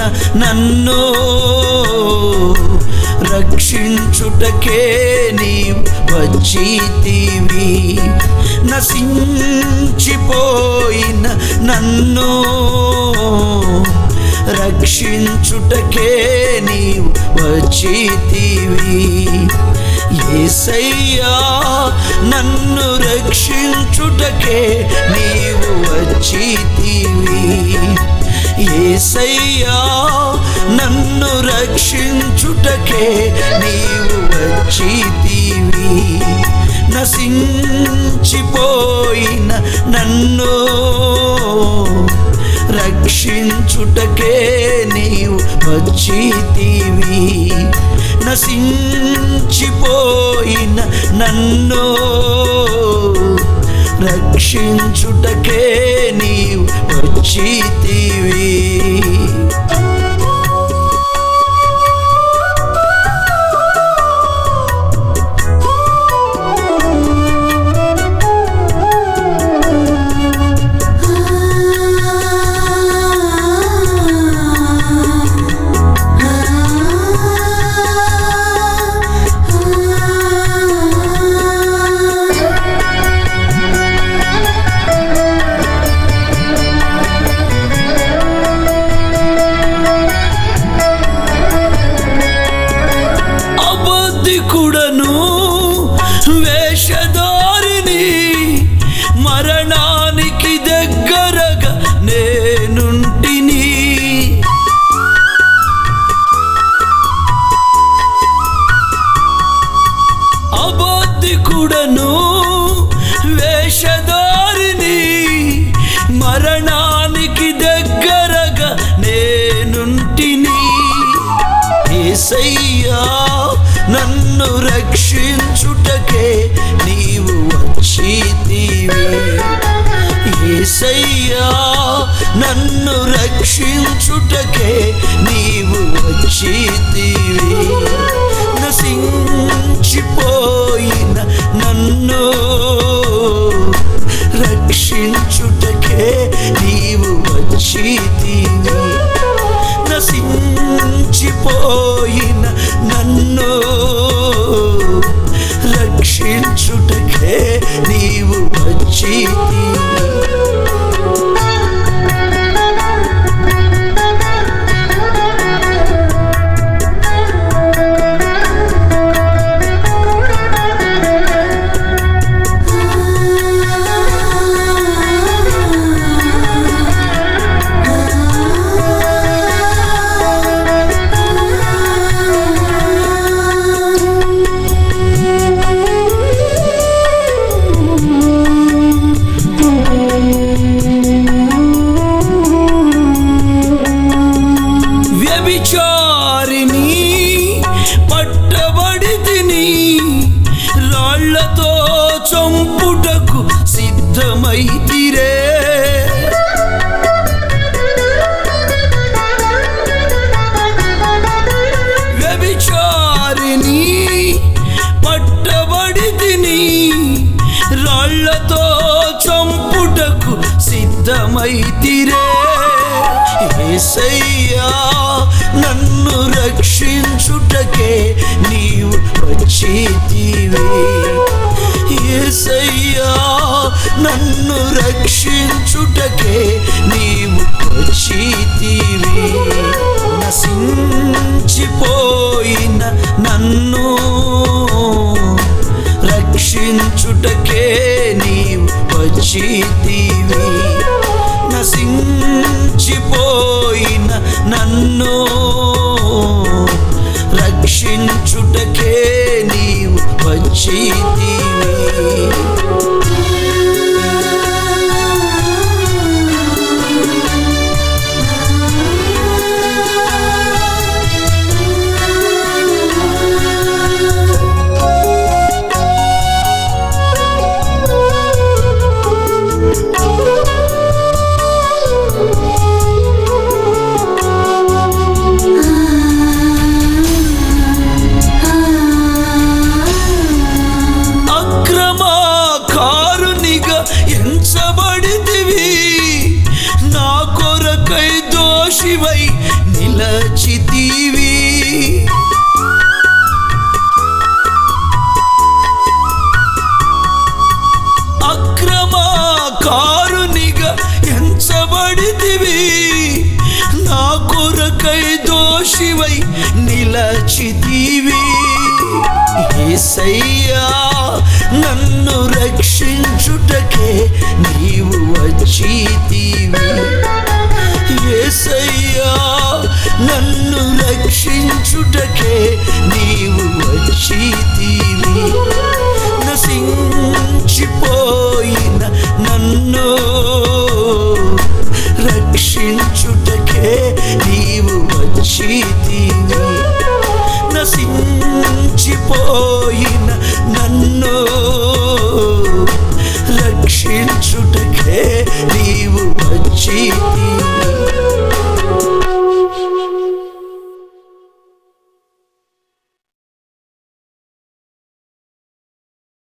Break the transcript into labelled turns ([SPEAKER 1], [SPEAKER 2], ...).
[SPEAKER 1] నన్ను రక్షించుటకే నీవు వచ్చితివి నశించిపోయిన నన్ను రక్షించుటకే నీవు వచ్చితివి ఏసయ్యా నన్ను రక్షించుటకే నీవు వచ్చితివి ఏసయ్యా నన్ను రక్షించుటకే నీవు వచ్చితివి నశించిపోయిన నన్ను రక్షించుటకే నీవు వచ్చితివి నశించిపోయిన నన్ను రక్షించుటకే నీవు వచ్చితివి అబద్ధికుడను వేషధారిని మరణానికి దగ్గరగా నేనుంటిని అబద్ధికుడను వేషధారిని మరణానికి దగ్గరగా నేనుంటిని ఏసయ్యా నన్ను రక్షించుటకే నీవు వచ్చితివి ఏసయ్యా నన్ను రక్షించుటకే నీవు వచ్చితివి నశించిపోయిన నన్ను రక్షించుటకే నీవు వచ్చితివి నశించిపోయిన నన్ను రక్షించుటకే నీవు వచ్చితివి వ్యభిచారిని పట్టబడి తిని రాళ్లతో చంపుటకు సిద్ధమైతిరే వ్యభిచారిని పట్టబడి తిని రాళ్లతో చంపుటకు సిద్ధమైతిరే ఏసయ్యా నన్ను రక్షించుటకే నీవు వచ్చితివి ఏసయ్యా నన్ను రక్షించుటకే నీవు వచ్చితివి నశించిపోయిన నన్ను రక్షించుటకే నీవు వచ్చితివి నశించిపోయిన నన్ను రక్షించుటకే నీవు వచ్చితివి
[SPEAKER 2] ఆ
[SPEAKER 1] దోషివై నిలచితివి అక్రమ కారునిగా ఎంచబడితివి నా కొరకై దోషివై నిలచితివి ఏసయ్యా నన్ను రక్షించుటకే నీవు వచ్చితివి ఏసయ్యా నన్ను రక్షించుటకే నీవు వచ్చితివి నశించిపోయిన నన్ను రక్షించుటకే నీవు వచ్చితివి నశించిపోయిన నన్ను రక్షించుటకే నీవు వచ్చితివి